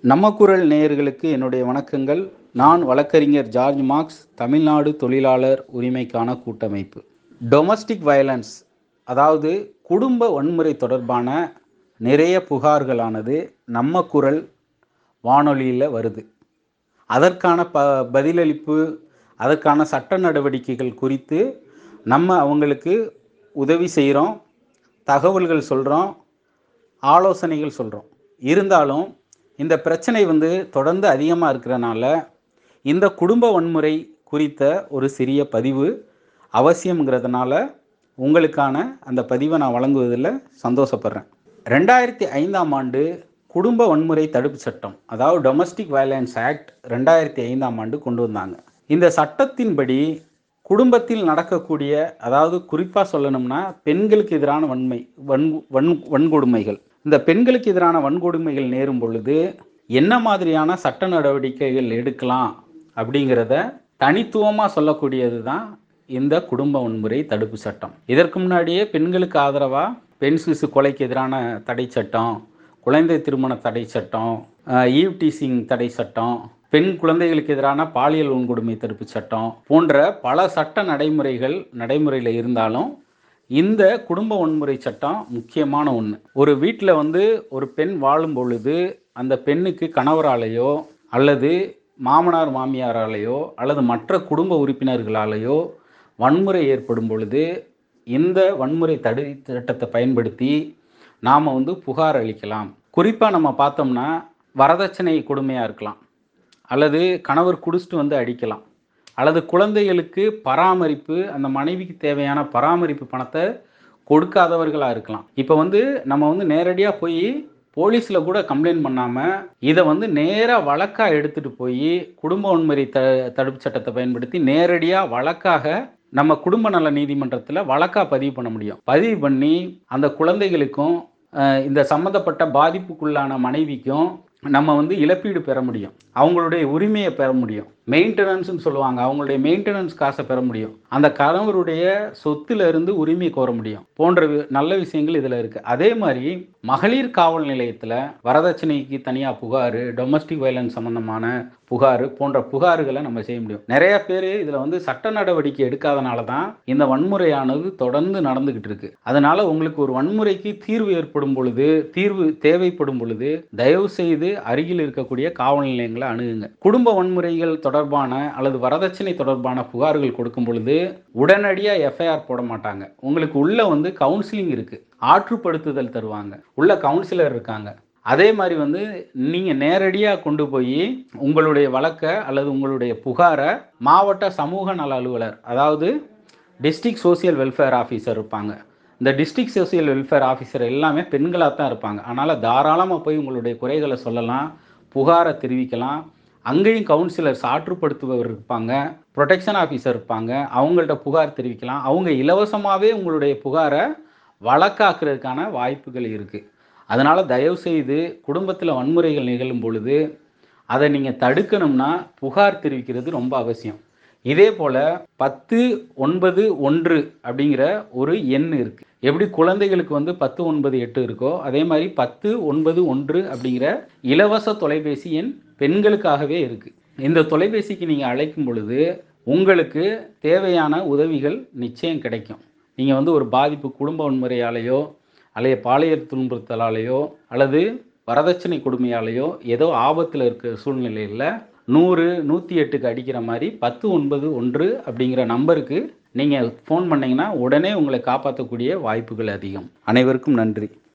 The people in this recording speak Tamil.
நம்ம குரல் நேயர்களுக்கு என்னுடைய வணக்கங்கள் நான் வழக்கறிஞர் ஜார்ஜ் மார்க்ஸ் தமிழ்நாடு தொழிலாளர் உரிமைக்கான கூட்டமைப்பு டொமஸ்டிக் வயலன்ஸ் அதாவது குடும்ப வன்முறை தொடர்பான நிறைய புகார்களானது நம்ம குரல் வானொலியில் வருது அதற்கான ப பதிலளிப்பு அதற்கான சட்ட நடவடிக்கைகள் குறித்து நம்ம அவங்களுக்கு உதவி செய்கிறோம் தகவல்கள் சொல்கிறோம் ஆலோசனைகள் சொல்கிறோம் இருந்தாலும் இந்த பிரச்சனை வந்து தொடர்ந்து அதிகமாக இருக்கிறனால இந்த குடும்ப வன்முறை குறித்த ஒரு சிறிய பதிவு அவசியங்கிறதுனால உங்களுக்கான அந்த பதிவை நான் வழங்குவதில் சந்தோஷப்படுறேன் ரெண்டாயிரத்தி ஐந்தாம் ஆண்டு குடும்ப வன்முறை தடுப்பு சட்டம் அதாவது டொமஸ்டிக் வயலன்ஸ் ஆக்ட் ரெண்டாயிரத்தி ஐந்தாம் ஆண்டு கொண்டு வந்தாங்க இந்த சட்டத்தின்படி குடும்பத்தில் நடக்கக்கூடிய அதாவது குறிப்பாக சொல்லணும்னா பெண்களுக்கு எதிரான வன்மை வன் வன் வன்கொடுமைகள் இந்த பெண்களுக்கு எதிரான வன்கொடுமைகள் நேரும் பொழுது என்ன மாதிரியான சட்ட நடவடிக்கைகள் எடுக்கலாம் அப்படிங்கிறத தனித்துவமாக சொல்லக்கூடியது தான் இந்த குடும்ப வன்முறை தடுப்பு சட்டம் இதற்கு முன்னாடியே பெண்களுக்கு ஆதரவாக பெண் சிசு கொலைக்கு எதிரான தடை சட்டம் குழந்தை திருமண தடை சட்டம் ஈவ் டீசிங் தடை சட்டம் பெண் குழந்தைகளுக்கு எதிரான பாலியல் வன்கொடுமை தடுப்பு சட்டம் போன்ற பல சட்ட நடைமுறைகள் நடைமுறையில் இருந்தாலும் இந்த குடும்ப வன்முறை சட்டம் முக்கியமான ஒன்று ஒரு வீட்டில் வந்து ஒரு பெண் வாழும் பொழுது அந்த பெண்ணுக்கு கணவராலேயோ அல்லது மாமனார் மாமியாராலேயோ அல்லது மற்ற குடும்ப உறுப்பினர்களாலேயோ வன்முறை ஏற்படும் பொழுது இந்த வன்முறை தடை சட்டத்தை பயன்படுத்தி நாம் வந்து புகார் அளிக்கலாம் குறிப்பாக நம்ம பார்த்தோம்னா வரதட்சணை கொடுமையாக இருக்கலாம் அல்லது கணவர் குடிச்சிட்டு வந்து அடிக்கலாம் அல்லது குழந்தைகளுக்கு பராமரிப்பு அந்த மனைவிக்கு தேவையான பராமரிப்பு பணத்தை கொடுக்காதவர்களாக இருக்கலாம் இப்போ வந்து நம்ம வந்து நேரடியாக போய் போலீஸில் கூட கம்ப்ளைண்ட் பண்ணாமல் இதை வந்து நேராக வழக்காக எடுத்துகிட்டு போய் குடும்ப வன்முறை த தடுப்பு சட்டத்தை பயன்படுத்தி நேரடியாக வழக்காக நம்ம குடும்ப நல நீதிமன்றத்தில் வழக்காக பதிவு பண்ண முடியும் பதிவு பண்ணி அந்த குழந்தைகளுக்கும் இந்த சம்மந்தப்பட்ட பாதிப்புக்குள்ளான மனைவிக்கும் நம்ம வந்து இழப்பீடு பெற முடியும் அவங்களுடைய உரிமையை பெற முடியும் மெயின்டெனன்ஸ்னு சொல்லுவாங்க அவங்களுடைய மெயின்டெனன்ஸ் காசை பெற முடியும் அந்த கணவருடைய சொத்துல இருந்து உரிமை கோர முடியும் போன்ற நல்ல விஷயங்கள் இதில் இருக்கு அதே மாதிரி மகளிர் காவல் நிலையத்தில் வரதட்சணைக்கு தனியாக புகார் டொமஸ்டிக் வயலன்ஸ் சம்பந்தமான புகார் போன்ற புகார்களை நம்ம செய்ய முடியும் நிறைய பேர் இதில் வந்து சட்ட நடவடிக்கை எடுக்காதனால தான் இந்த வன்முறையானது தொடர்ந்து நடந்துகிட்டு இருக்கு அதனால உங்களுக்கு ஒரு வன்முறைக்கு தீர்வு ஏற்படும் பொழுது தீர்வு தேவைப்படும் பொழுது தயவு செய்து அருகில் இருக்கக்கூடிய காவல் நிலையங்களை அணுகுங்க குடும்ப வன்முறைகள் தொடர்பான அல்லது வரதட்சணை தொடர்பான புகார்கள் கொடுக்கும் பொழுது உடனடியாக எஃப்ஐஆர் போட மாட்டாங்க உங்களுக்கு உள்ள வந்து கவுன்சிலிங் இருக்கு ஆற்றுப்படுத்துதல் தருவாங்க உள்ள கவுன்சிலர் இருக்காங்க அதே மாதிரி வந்து நீங்கள் நேரடியாக கொண்டு போய் உங்களுடைய வழக்கை அல்லது உங்களுடைய புகாரை மாவட்ட சமூக நல அலுவலர் அதாவது டிஸ்ட்ரிக்ட் சோசியல் வெல்ஃபேர் ஆஃபீஸர் இருப்பாங்க இந்த டிஸ்ட்ரிக்ட் சோசியல் வெல்ஃபேர் ஆஃபீஸர் எல்லாமே பெண்களாக தான் இருப்பாங்க அதனால் தாராளமாக போய் உங்களுடைய குறைகளை சொல்லலாம் புகாரை தெரிவிக்கலாம் அங்கேயும் கவுன்சிலர்ஸ் ஆற்றுப்படுத்துபவர் இருப்பாங்க ப்ரொடெக்ஷன் ஆஃபீஸர் இருப்பாங்க அவங்கள்ட்ட புகார் தெரிவிக்கலாம் அவங்க இலவசமாகவே உங்களுடைய புகாரை வழக்காக்குறதுக்கான வாய்ப்புகள் இருக்குது அதனால் தயவுசெய்து குடும்பத்தில் வன்முறைகள் நிகழும் பொழுது அதை நீங்கள் தடுக்கணும்னா புகார் தெரிவிக்கிறது ரொம்ப அவசியம் இதே போல் பத்து ஒன்பது ஒன்று அப்படிங்கிற ஒரு எண் இருக்குது எப்படி குழந்தைகளுக்கு வந்து பத்து ஒன்பது எட்டு இருக்கோ அதே மாதிரி பத்து ஒன்பது ஒன்று அப்படிங்கிற இலவச தொலைபேசி எண் பெண்களுக்காகவே இருக்குது இந்த தொலைபேசிக்கு நீங்கள் அழைக்கும் பொழுது உங்களுக்கு தேவையான உதவிகள் நிச்சயம் கிடைக்கும் நீங்கள் வந்து ஒரு பாதிப்பு குடும்ப வன்முறையாலேயோ அல்லது பாலியல் துன்புறுத்தலாலேயோ அல்லது வரதட்சணை கொடுமையாலேயோ ஏதோ ஆபத்தில் இருக்கிற சூழ்நிலையில் நூறு நூற்றி எட்டுக்கு அடிக்கிற மாதிரி பத்து ஒன்பது ஒன்று அப்படிங்கிற நம்பருக்கு நீங்கள் ஃபோன் பண்ணிங்கன்னா உடனே உங்களை காப்பாற்றக்கூடிய வாய்ப்புகள் அதிகம் அனைவருக்கும் நன்றி